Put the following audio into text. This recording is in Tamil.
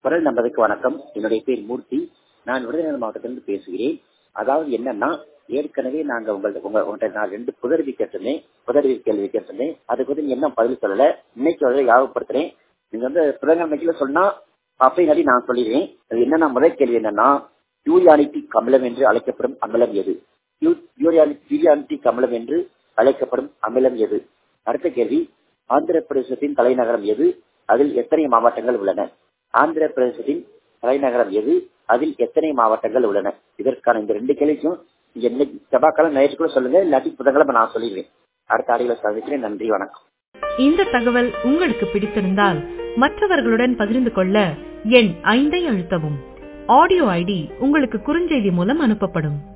குரல் நம்பருக்கு வணக்கம் என்னுடைய பேர் மூர்த்தி நான் விருதுநகர் மாவட்டத்திலிருந்து பேசுகிறேன் அதாவது என்னன்னா ஏற்கனவே நாங்க உங்கள்ட்ட உங்க உங்கள்ட்ட நான் ரெண்டு புதர்வி கேட்டிருந்தேன் புதர்வி கேள்வி கேட்டிருந்தேன் அதுக்கு வந்து என்ன பதில் சொல்லல இன்னைக்கு அதை ஞாபகப்படுத்துறேன் நீங்க வந்து புதன்கிழமைக்குள்ள சொன்னா அப்படி நான் சொல்லிடுவேன் அது என்னன்னா முதல் கேள்வி என்னன்னா யூரியானிட்டி கமலம் என்று அழைக்கப்படும் அமிலம் எது யூரியானிட்டி கமலம் என்று அழைக்கப்படும் அமிலம் எது அடுத்த கேள்வி ஆந்திர பிரதேசத்தின் தலைநகரம் எது அதில் எத்தனை மாவட்டங்கள் உள்ளன ஆந்திர பிரதேசத்தின் தலைநகரம் எது அதில் எத்தனை மாவட்டங்கள் உள்ளன இதற்கான இந்த ரெண்டு கேள்விக்கும் என்ன செவ்வாய்க்கிழமை ஞாயிற்றுக்குள்ள சொல்லுங்க இல்லாட்டி புதன்கிழமை நான் சொல்லிடுவேன் அடுத்த ஆடிகளை சந்திக்கிறேன் நன்றி வணக்கம் இந்த தகவல் உங்களுக்கு பிடித்திருந்தால் மற்றவர்களுடன் பகிர்ந்து கொள்ள எண் ஐந்தை அழுத்தவும் ஆடியோ ஐடி உங்களுக்கு குறுஞ்செய்தி மூலம் அனுப்பப்படும்